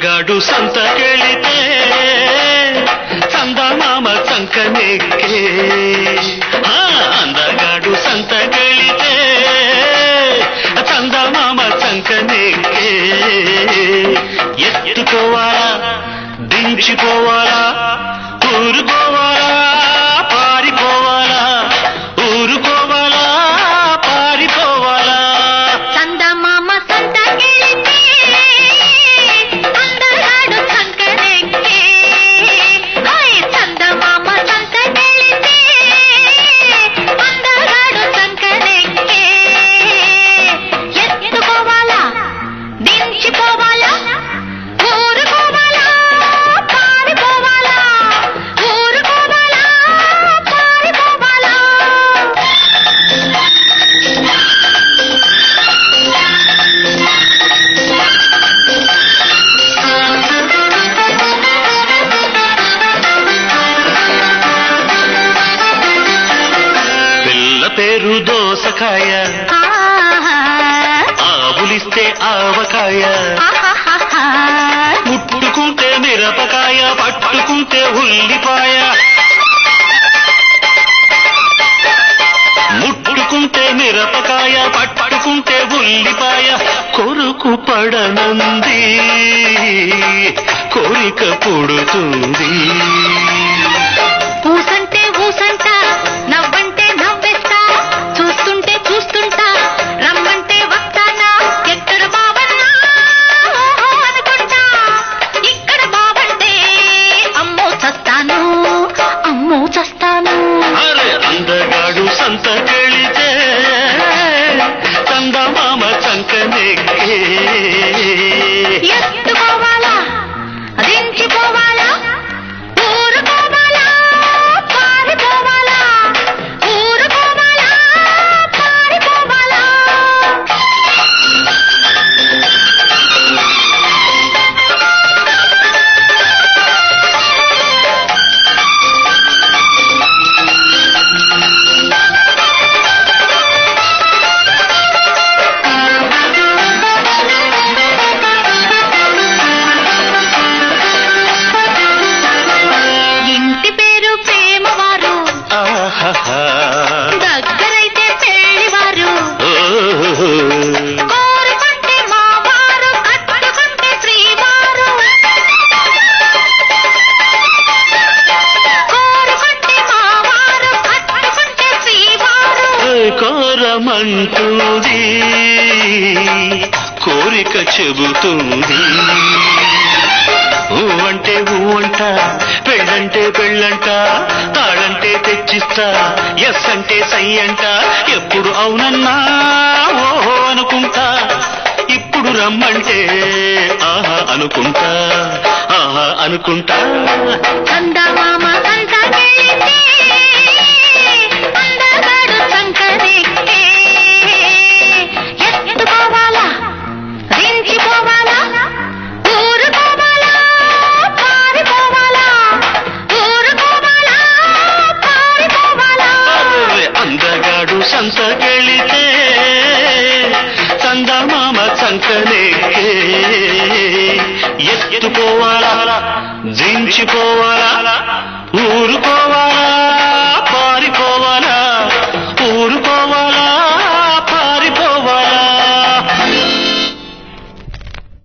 అందగాడు సంతకెళితే చందమామ చంకనెక్కే ఆ, అందగాడు సంతకెళితే చందమామ చంకనెక్కే ఎత్తుకోవాలా దించిపోవాలా ఊరుకోవాలా పారిపోవాలా ఊరుకోవాలా పారిపోవాలా చందమామ సంతకెళితే అందగాడు సంకనెక్కే హాయ్ చందమామ సంతకెళితే అందగాడు సంకనెక్కే ఎత్తుకోవాలా దించిపోవాలా ఊరుకోవాలా పారిపోవాలా ఊరుకోవాలా పారిపోవాలా పిల్ల పేరు దోసకాయ ఆహా ఆవులిస్తే ఆవకాయ ఆహాహాహా. ముట్టుకుంటే మిరపకాయ పట్టుకుంటే ఉల్లిపాయ ముట్టుకుంటే మిరపకాయ పట్టుకుంటే ఉల్లిపాయ కొరుకు పడనంది కోరిక పుడుతుంది ఊసంటే ఊసంట నవ్వంటే నవ్వేస్తా చూస్తుంటే చూస్తుంటా రమ్మంటే వస్తానా ఎక్కడ బావన్నా ఓహో అనుకుంటా ఇక్కడ బావంటే అమ్మో చస్తాను అమ్మో చస్తాను అరే అందగాడు సంతకెళితే చందమామ చంకనెక్కే ఎత్తుకోవాలా దించిపోవాలా ఊరుకోవాలా పారిపోవాలా ఊరుకోవాలా పారిపోవాలా ఇంటి పేరు ప్రేమవారు ఆహాహా. దగ్గరైతే పెళ్లివారు ఓహో. కోరుకుంటే మావారు కట్టుకుంటే శ్రీవారు కోరుకుంటే మావారు కట్టుకుంటే శ్రీవారు కోరమంటుంది కోరిక చెబుతుంది ఊ అంటే ఊ అంట పెళ్ళంటే పెళ్ళంట తాళంటే తెచ్చిస్తా ఎస్ అంటే సై అంట ఎప్పుడు అవునన్నా ఓహో అనుకుంటా ఇప్పుడు రమ్మంటే ఆహా అనుకుంటా ఆహా అనుకుంటా చందమామ సంతకెళితే అందగాడు సంకనెక్కే ఎత్తుకోవాలా దించిపోవాలా ఊరుకోవాలా పారిపోవాలా ఊరుకోవాలా పారిపోవాలా అరే అందగాడు సంతకెళితే చందమామ చంకనెక్కే ఎత్తుకోవాలా జించిపోవాలా ఊరుకోవాలా